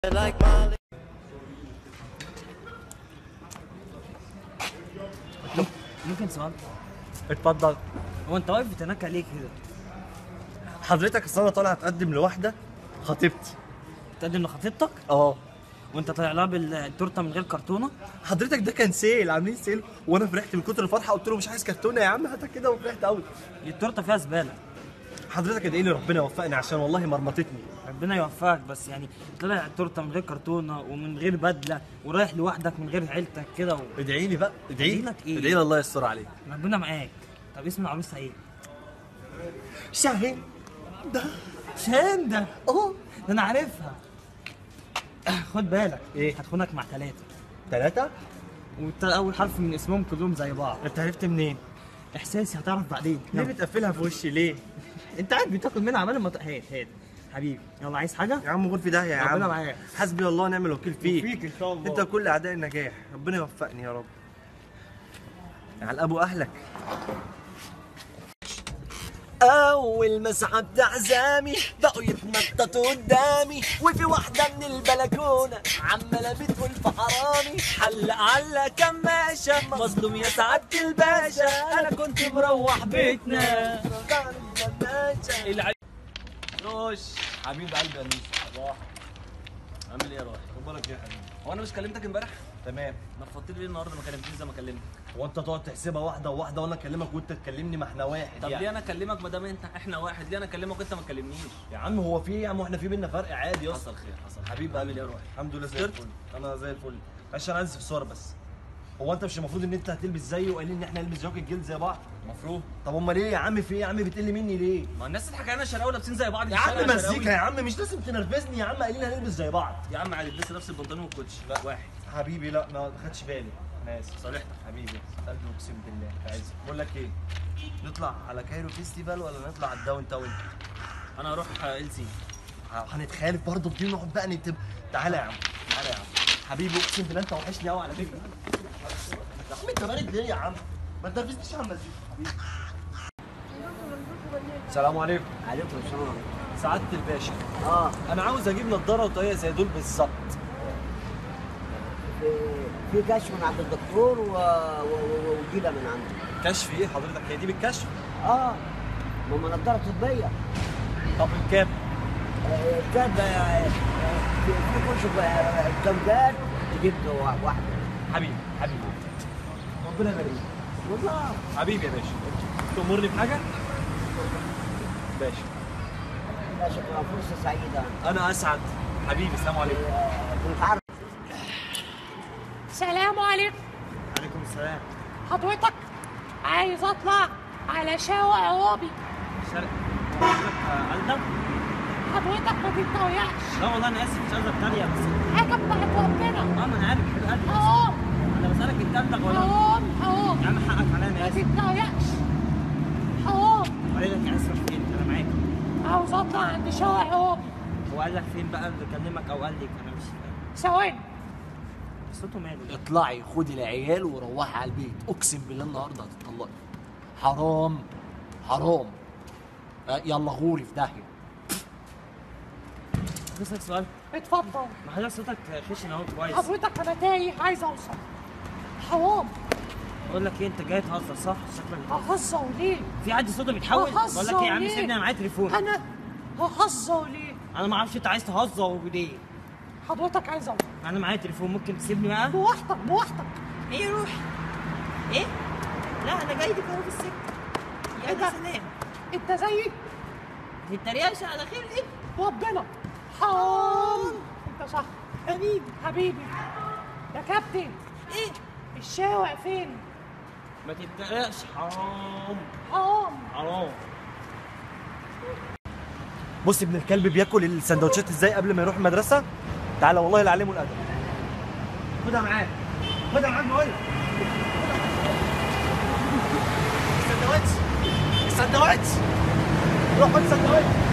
like Molly. ممكن سؤال اتفضل هو انت واقف بتنكع ليه كده؟ حضرتك اصل انا طالع اتقدم لواحده خطيبتي تقدم لخطيبتك اه وانت طالع لها بالتورته من غير كرتونه حضرتك ده كان سيل عاملين سيل وانا فرحت من كتر الفرحه قلت له مش عايز كرتونه يا عم هاتها كده وفرحت قوي دي التورته فيها زباله حضرتك ادعي لي ربنا يوفقني عشان والله مرمطتني ربنا يوفقك بس يعني طلع التورته من غير كرتونه ومن غير بدله ورايح لوحدك من غير عيلتك كده و... ادعي لي بقى ادعي أدعي لي لك إيه؟ ادعي لي الله يستر عليك ربنا معاك طب اسم العروسه ايه؟ شاهين ده شان ده اه ده انا عارفها خد بالك إيه؟ هتخونك مع ثلاثه ثلاثة وانت اول حرف من اسمهم كلهم زي بعض انت عرفت منين؟ احساسي هتعرف بعدين ليه يلا. بتقفلها في وشي ليه؟ انت قاعد بتاكل منها عمال ما ت- هات هات حبيبي يلا عايز حاجه؟ يا عم غور في داهية يا عم ربنا معاك. حسبي الله ونعم الوكيل فيك فيك ان شاء الله انت كل اعداء النجاح ربنا يوفقني يا رب على ابو اهلك اول ما سحبت عزامي بقوا يتنططوا قدامي وفي واحده من البلكونه عماله بتقول في حرامي حلق على كماشه مظلوم يا سعاده الباشا انا كنت مروح بيتنا روش حبيب قلبي يا نيسو صباح عامل ايه يا روح؟ اخبارك ايه يا حبيبي هو انا مش كلمتك امبارح؟ تمام نفضت لي ليه النهارده ما كلمتنيش زي ما كلمتك؟ هو انت تقعد تحسبها واحده وواحده وانا اكلمك وانت تكلمني ما احنا واحد طب يعني. ليه انا اكلمك ما دام انت احنا واحد ليه انا اكلمك وانت ما تكلمنيش؟ يا عم هو في ايه يا عم واحنا في بينا فرق عادي يا اسطى حصل خير حصل خير. حبيب عامل قلبي ايه يا روح؟ الحمد لله زي فطرت؟ الفل انا زي الفل معلش انا عايز فطار بس هو انت مش المفروض ان انت هتلبس زيي وقايلين ان احنا نلبس جاكيت جلد زي بعض المفروض طب امال ايه يا عم في ايه يا عم بتقل مني ليه ما الناس تضحك علينا شراوي لابسين زي بعض في يا عم الشارع مزيكا شراوي. يا عم مش لازم تنرفزني يا عم قايلين هنلبس زي بعض يا عم عادي لسه نفس البنطلون والكوتش لا واحد حبيبي لا ما خدش بالي انا اسف صالحتك حبيبي قلبي اقسم بالله عايز بقول لك ايه نطلع على كايرو فيستيفال ولا نطلع على الداون تاون انا هروح ال سي هنتخالف برضه بدي نقعد بقى نكتب تعالى يا عم تعالى يا عم حبيبي اقسم بالله انت وحشني قوي على فكره يا عم انت بارد ليه يا عم ما تنرفزنيش يا عم مزيكا حبيبي السلام عليكم عليكم السلام سعاده الباشا اه انا عاوز اجيب نضاره وطاقيه زي دول بالظبط في- في كشف من عند الدكتور و... و... و... وجيبه من عنده كشف ايه حضرتك هي دي بالكشف اه ماما نضاره طبيه طب بكام آه، كان آه، في في كشف آه، الزوجات تجيب وا- واحده حبيبي حبيبي ربنا يبارك والله حبيبي يا باشا تأمرني بحاجه باشا لا شكرا فرصه سعيده انا اسعد حبيبي السلام عليكم آه، بنتعرف السلام عليكم عليكم السلام حضرتك عايز اطلع على شاوى عرابي شرق حضرتك قلبك حضرتك ما تتريقش لا والله انا اسف مش قصدي اتريق بس حاجه بتاعت ربنا اه ما انا عارف حبيب قلبي بس حرام انا بسالك انت قلبك ولا حرام حرام يا عم حقك عليا انا ما اسف تتريقش حرام وبعدين انت اسف فين انا معاك عاوز اطلع عند شاوى عرابي هو قال لك فين بقى اللي كلمك او قال لك انا مش فاهم ثواني صوته ماله ده؟ اطلعي خدي العيال وروحي على البيت اقسم بالله النهارده هتطلقي حرام حرام آه، يلا غوري في داهيه بسألك سؤال اتفضل ما حضرتك صوتك خشن اهو كويس حضرتك انا تايه عايز اوصل حرام بقول لك ايه انت جاي تهزر صح شكلك ههزر ليه في حد صوته بيتحول ههزر بقول لك ايه يا عم ليه؟ سيبني انا معايا تليفون انا ههزر ليه انا ما اعرفش انت عايز تهزر ليه حضرتك عايز اوصل انا معايا تليفون ممكن تسيبني بقى بوحدك بوحدك ايه روح ايه لا انا جاي لك اهو في السكه إيه ده؟ سلام انت زيي ما تتريقش على خير ايه ربنا حرام انت صح حبيبي حبيبي يا كابتن ايه الشارع فين ما تتريقش حرام حرام حرام بص ابن الكلب بياكل السندوتشات ازاي قبل ما يروح المدرسه تعالى والله اللي علمه الادب خدها معاك خدها معاك بقول لك. السندوتش السندوتش روح خد السندوتش